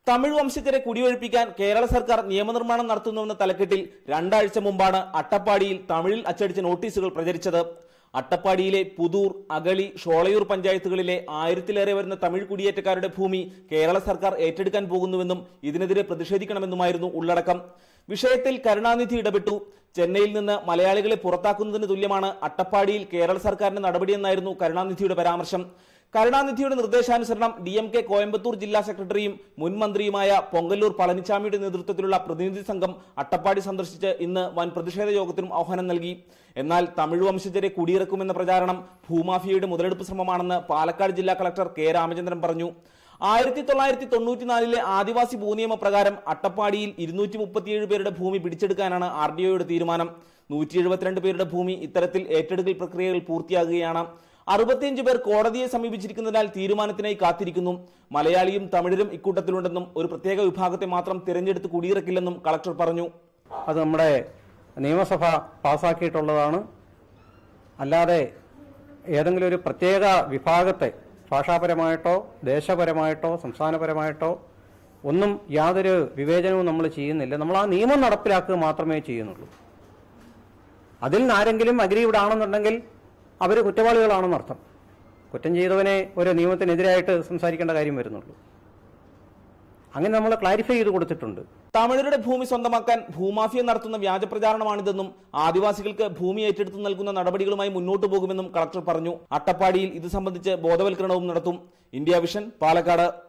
തമിഴ് വംശജരെ കുടിയൊഴിപ്പിക്കാൻ കേരള സർക്കാർ നിയമനിർമ്മാണം നടത്തുന്നുവെന്ന തലക്കെട്ടിൽ രണ്ടാഴ്ച മുമ്പാണ് അട്ടപ്പാടിയിൽ തമിഴിൽ അച്ചടിച്ച നോട്ടീസുകൾ പ്രചരിച്ചത് അട്ടപ്പാടിയിലെ പുതൂർ അഗളി ഷോളയൂർ പഞ്ചായത്തുകളിലെ ആയിരത്തിലേറെ വരുന്ന തമിഴ് കുടിയേറ്റക്കാരുടെ ഭൂമി കേരള സർക്കാർ ഏറ്റെടുക്കാൻ പോകുന്നുവെന്നും ഇതിനെതിരെ പ്രതിഷേധിക്കണമെന്നുമായിരുന്നു ഉള്ളടക്കം വിഷയത്തിൽ കരുണാനിധി ഇടപെട്ടു ചെന്നൈയിൽ നിന്ന് മലയാളികളെ പുറത്താക്കുന്നതിന് തുല്യമാണ് അട്ടപ്പാടിയിൽ കേരള സർക്കാരിന്റെ നടപടിയെന്നായിരുന്നു കരുണാനിധിയുടെ പരാമർശം കരുണാനിധിയുടെ നിർദ്ദേശാനുസരണം ഡി എം കെ കോയമ്പത്തൂർ ജില്ലാ സെക്രട്ടറിയും മുൻ മന്ത്രിയുമായ പൊങ്കല്ലൂർ പളനിച്ചാമിയുടെ നേതൃത്വത്തിലുള്ള പ്രതിനിധി സംഘം അട്ടപ്പാടി സന്ദർശിച്ച് ഇന്ന് വൻ പ്രതിഷേധ യോഗത്തിനും ആഹ്വാനം നൽകി എന്നാൽ തമിഴ് വംശജരെ കുടിയിറക്കുമെന്ന പ്രചാരണം ഭൂമാഫിയയുടെ മുതലെടുപ്പ് ശ്രമമാണെന്ന് പാലക്കാട് ജില്ലാ കളക്ടർ കെ രാമചന്ദ്രൻ പറഞ്ഞു ആയിരത്തി തൊള്ളായിരത്തി തൊണ്ണൂറ്റിനാലിലെ ആദിവാസി ഭൂനിയമ പ്രകാരം അട്ടപ്പാടിയിൽ ഇരുന്നൂറ്റി മുപ്പത്തിയേഴ് പേരുടെ ഭൂമി പിടിച്ചെടുക്കാനാണ് ആർ ഡി ഒയുടെ തീരുമാനം നൂറ്റി എഴുപത്തിരണ്ട് പേരുടെ ഭൂമി ഇത്തരത്തിൽ ഏറ്റെടുക്കൽ പ്രക്രിയകൾ പൂർത്തിയാകുകയാണ് അറുപത്തിയഞ്ച് പേർ കോടതിയെ സമീപിച്ചിരിക്കുന്നതിനാൽ തീരുമാനത്തിനായി കാത്തിരിക്കുന്നു മലയാളിയും തമിഴരും ഇക്കൂട്ടത്തിലുണ്ടെന്നും ഒരു പ്രത്യേക വിഭാഗത്തെ മാത്രം തിരഞ്ഞെടുത്ത് കുടിയിറക്കില്ലെന്നും കളക്ടർ പറഞ്ഞു അത് നമ്മുടെ നിയമസഭ പാസ്സാക്കിയിട്ടുള്ളതാണ് അല്ലാതെ ഏതെങ്കിലും ഒരു പ്രത്യേക വിഭാഗത്തെ ഭാഷാപരമായിട്ടോ ദേശപരമായിട്ടോ സംസ്ഥാനപരമായിട്ടോ ഒന്നും യാതൊരു വിവേചനവും നമ്മൾ ചെയ്യുന്നില്ല നമ്മൾ ആ നിയമം നടപ്പിലാക്കുക മാത്രമേ ചെയ്യുന്നുള്ളൂ അതിൽ നിന്ന് ആരെങ്കിലും അഗ്രീവ്ഡ് ആണെന്നുണ്ടെങ്കിൽ അവർ കുറ്റവാളികളാണെന്നർത്ഥം കുറ്റം ചെയ്തവനെ ഒരു നിയമത്തിനെതിരായിട്ട് സംസാരിക്കേണ്ട കാര്യം വരുന്നുള്ളൂ അങ്ങനെ നമ്മൾ ക്ലാരിഫൈ ചെയ്ത് കൊടുത്തിട്ടുണ്ട് തമിഴരുടെ ഭൂമി സ്വന്തമാക്കാൻ ഭൂമാഫിയ നടത്തുന്ന വ്യാജ പ്രചാരണമാണിതെന്നും ആദിവാസികൾക്ക് ഭൂമി ഏറ്റെടുത്ത് നൽകുന്ന നടപടികളുമായി മുന്നോട്ടു പോകുമെന്നും കളക്ടർ പറഞ്ഞു അട്ടപ്പാടിയിൽ ഇത് സംബന്ധിച്ച് ബോധവൽക്കരണവും നടത്തും ഇന്ത്യ വിഷൻ പാലക്കാട്